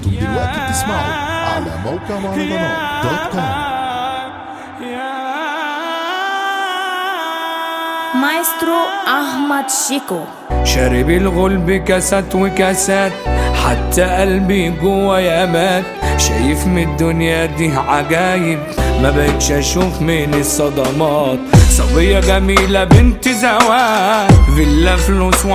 انتم دلوقتي بتسمعوا على موقع مهرجانات دوت كوم مايسترو أحمد شيكو شارب الغلب كاسات وكاسات حتى قلبي جوا مات شايف من الدنيا دي عجايب ما بقتش اشوف من الصدمات صبية جميلة بنت زواج فيلا فلوس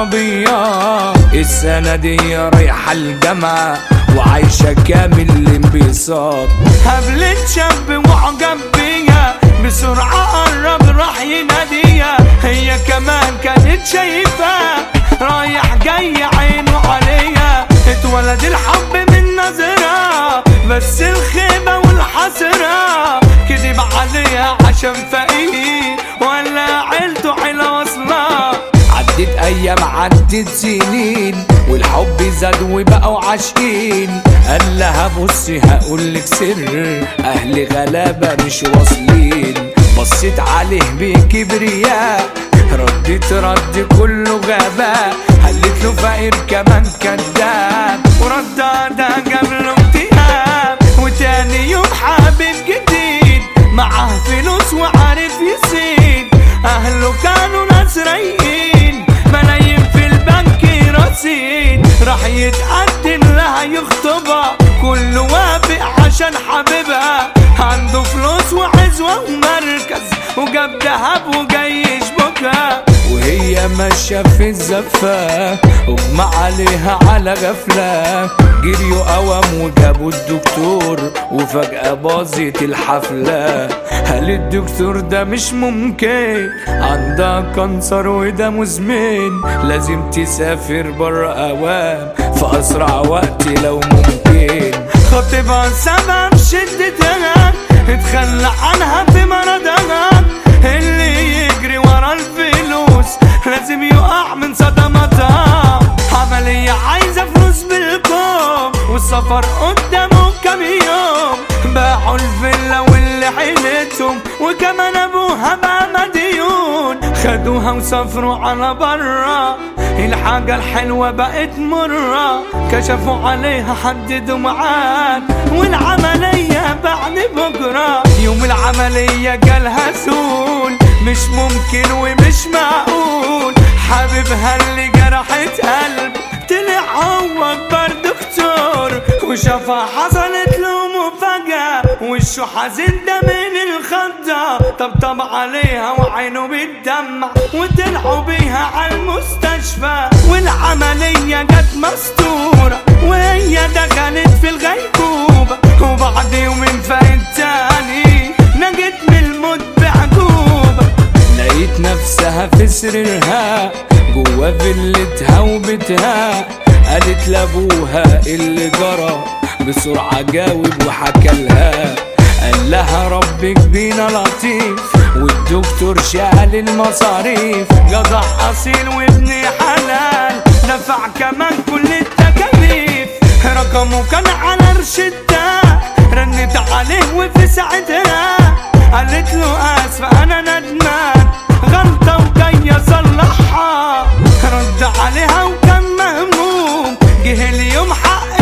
وعربية السنة دي رايحة الجامعة وعايشة كامل الانبساط قابلت شاب وعجب بيا بسرعة قرب راح يناديها هي كمان كانت شايفة رايح جاي عينه عليا اتولد الحب من نظرة بس الخيبة والحسرة كذب عليها عشان فقير ولا عيلته عيلة واصلة عدت ايام عدت سنين والحب زاد وبقوا عاشقين قال لها بصي هقولك سر اهل غلابه مش واصلين بصيت عليه بكبرياء ردت رد كله غباء قالت له فقير كمان كذاب ورد ده جاب له اكتئاب وتاني يوم حبيب جديد معاه فلوس وعارف يزيد اهله كانوا ناس رايقين ملايين في البنك رصيد راح يتقدم لها يخطبها كله وافق عشان حبيبها عنده فلوس وعزوة ومركز وجاب دهب وجاي يشبكها وهي ماشية في الزفة اغمى عليها على غفلة جريوا قوام وجابوا الدكتور وفجأة باظت الحفلة قال الدكتور ده مش ممكن عندها كانسر وده مزمن لازم تسافر برا اوام في اسرع وقت لو ممكن خطيبها سبب شدتها اتخلى عنها في مرضها اللي يجري ورا الفلوس لازم يقع من صدمتها عملية عايزة فلوس بالكوم والسفر قدامه كام يوم باعوا الفيلا واللي حيلتهم وكمان ابوها بقى مديون خدوها وسافروا على برا الحاجة الحلوة بقت مرة كشفوا عليها حددوا ميعاد والعملية بعد بكرة يوم العملية جالها سول مش ممكن ومش معقول حبيبها اللي جرحت قلب طلع هو اكبر دكتور وشافها حصلت له مفاجأة وشه حزين ده من الخضة طبطب عليها وعينه بتدمع وطلعوا بيها على المستشفى والعملية جت مستورة وهي دخلت في الغيبوبة وبعد يومين فايت تاني نجت من الموت بعجوبة لقيت نفسها في سريرها جوا فيلتها وبيتها قالت لابوها اللي جرى بسرعة جاوب وحكالها قال لها ربك بينا لطيف والدكتور شال المصاريف جدع اصيل وابن حلال دفع كمان كل التكاليف رقمه كان على رشدة رنت عليه وفي ساعتها قالت له اسف انا ندمان غلطة وجاي اصلحها رد عليها وكان مهموم جه اليوم حق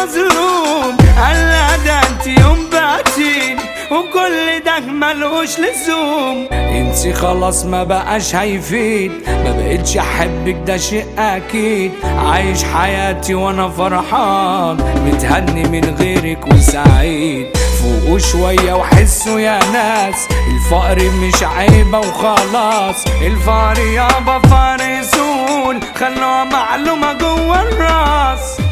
المظلوم قال لها ده انت يوم بعتين وكل ده ملوش لزوم انسي خلاص ما بقاش هيفيد ما بقتش احبك ده شيء اكيد عايش حياتي وانا فرحان متهني من غيرك وسعيد فوقوا شوية وحسوا يا ناس الفقر مش عيبة وخلاص الفقر يابا فارسون خلوها معلومة جوا الراس